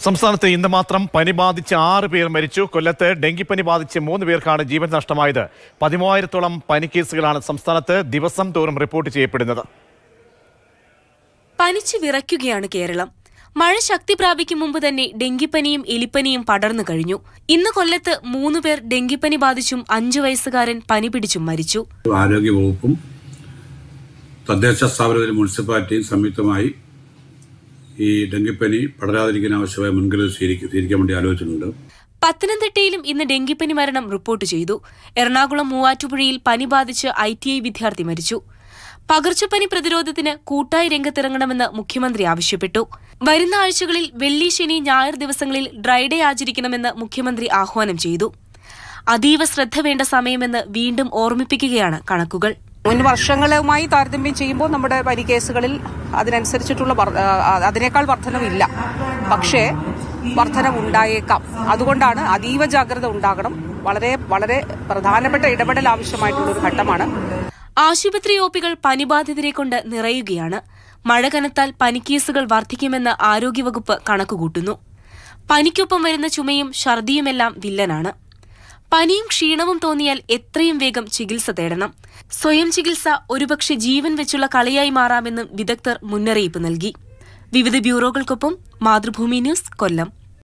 സംസ്ഥാനത്ത് ഇന്ന് മാത്രം പനി ബാധിച്ച് ആറ് പേർ മരിച്ചു കൊല്ലത്ത് ഡെങ്കിപ്പനി ബാധിച്ച് മൂന്ന് പേർക്കാണ് ജീവൻ നഷ്ടമായത് പതിമൂവായിരത്തോളം പനി കേസുകളാണ് സംസ്ഥാനത്ത് ദിവസം തോറും റിപ്പോർട്ട് ചെയ്യപ്പെടുന്നത് പനിച്ചു വിറയ്ക്കുകയാണ് കേരളം മഴ ശക്തി പ്രാപിക്കും മുമ്പ് തന്നെ ഡെങ്കിപ്പനിയും എലിപ്പനിയും പടർന്നു കഴിഞ്ഞു ഇന്ന് കൊല്ലത്ത് മൂന്ന് പേർ ഡെങ്കിപ്പനി ബാധിച്ചും അഞ്ചു വയസ്സുകാരൻ പനി പിടിച്ചും മരിച്ചു ആരോഗ്യവകുപ്പും തദ്ദേശ സ്ഥാപനത്തിലും മുനിസിപ്പാലിറ്റിയും സംയുക്തമായി ഈ ഡെങ്കിപ്പനി പടരാതിരിക്കാൻ ആവശ്യമായ മുൻകരുതൽ സ്വീകരിക്ക- സ്വീകരിക്കാൻ വേണ്ടി ആലോചിച്ചിട്ടുണ്ട് പത്തനംതിട്ടയിലും ഇന്ന് ഡെങ്കിപ്പനി മരണം റിപ്പോർട്ട് ചെയ്തു എറണാകുളം മൂവാറ്റുപുഴയിൽ പനി ബാധിച്ച് ഐ ടി ഐ വിദ്യാർത്ഥി മരിച്ചു പകർച്ചപ്പനി പ്രതിരോധത്തിന് കൂട്ടായി രംഗത്തിറങ്ങണമെന്ന് മുഖ്യമന്ത്രി ആവശ്യപ്പെട്ടു വരുന്ന ആഴ്ചകളിൽ വെള്ളി ശനി ഞായർ ദിവസങ്ങളിൽ ഡ്രൈഡേ ആചരിക്കണമെന്ന് മുഖ്യമന്ത്രി ആഹ്വാനം ചെയ്തു അതീവ ശ്രദ്ധ വേണ്ട സമയമെന്ന് വീണ്ടും ഓർമ്മിപ്പിക്കുകയാണ് കണക്കുകൾ മുൻ വർഷങ്ങളുമായി താരതമ്യം ചെയ്യുമ്പോൾ നമ്മുടെ പനി കേസുകളിൽ അതിനനുസരിച്ചിട്ടുള്ള വർ- ആ, അതിനേക്കാൾ വർധനവില്ല പക്ഷേ വർധനം ഉണ്ടായേക്കാം അതുകൊണ്ടാണ് അതീവ ജാഗ്രത ഉണ്ടാകണം വളരെ വളരെ പ്രധാനപ്പെട്ട ഇടപെടൽ ആവശ്യമായിട്ടുള്ള ഒരു ഘട്ടമാണ് ആശുപത്രി ഒപികൾ പനിബാധിതരെ കൊണ്ട് നിറയുകയാണ് മഴ കനത്താൽ പനിക്കേസുകൾ വർദ്ധിക്കുമെന്ന് ആരോഗ്യവകുപ്പ് കണക്കുകൂട്ടുന്നു പനിക്കൊപ്പം വരുന്ന ചുമയും ഛർദിയുമെല്ലാം വില്ലനാണ് പനിയും ക്ഷീണവും തോന്നിയാൽ എത്രയും വേഗം ചികിത്സ തേടണം സ്വയം ചികിത്സ ഒരുപക്ഷെ ജീവൻ വെച്ചുള്ള കളിയായി മാറാമെന്നും വിദഗ്ധർ മുന്നറിയിപ്പ് നൽകി വിവിധ ബ്യൂറോകൾക്കൊപ്പം മാതൃഭൂമി ന്യൂസ് കൊല്ലം